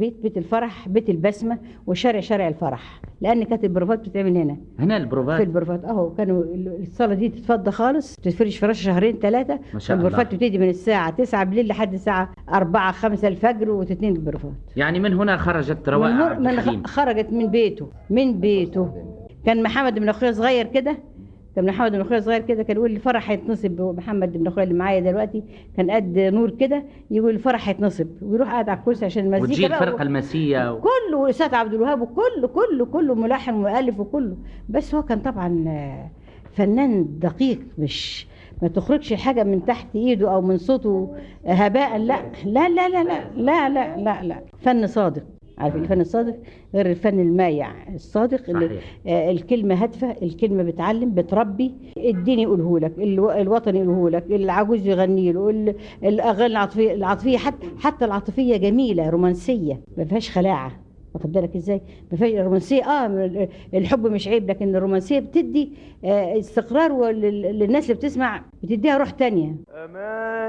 بيت بيت الفرح بيت البسمه وشارع شارع الفرح لان كانت البروفات بتتعمل هنا هنا في البروفات البروفات اهو كانوا ال- الصاله دي تتفضى خالص تتفرش فراش شهرين ثلاثه ما شاء الله. البروفات بتبتدي من الساعه 9 بالليل لحد الساعه 4 5 الفجر وتتنين البروفات يعني من هنا خرجت من, روائع هر- عبد من الحليم خ- خرجت من بيته من بيته كان محمد بن اخويا صغير كده كان محمد بن اخويا صغير كده كان يقول الفرح هيتنصب محمد بن اخويا اللي معايا دلوقتي كان قد نور كده يقول الفرح هيتنصب ويروح قاعد على الكرسي عشان المزيكا وتجي بقى الفرقة المسية و... كله وسات عبد الوهاب وكله كله كله ملحن ومؤلف وكله بس هو كان طبعا آه، فنان دقيق مش ما تخرجش حاجة من تحت ايده او من صوته هباء لا لا لا لا لا لا لا لا, لا. فن صادق عارف الفن الصادق غير الفن المايع الصادق اللي صحيح. آه، الكلمة هادفة الكلمة بتعلم بتربي الدين يقوله لك الو- الوطن يقوله لك العجوز يغني له ال- الأغاني العاطفية العاطفية حتى حتى العاطفية جميلة رومانسية ما فيهاش خلاعة واخد بالك ازاي؟ ما فيهاش الرومانسية اه الحب مش عيب لكن الرومانسية بتدي آه، استقرار ولل- للناس اللي بتسمع بتديها روح تانية أمان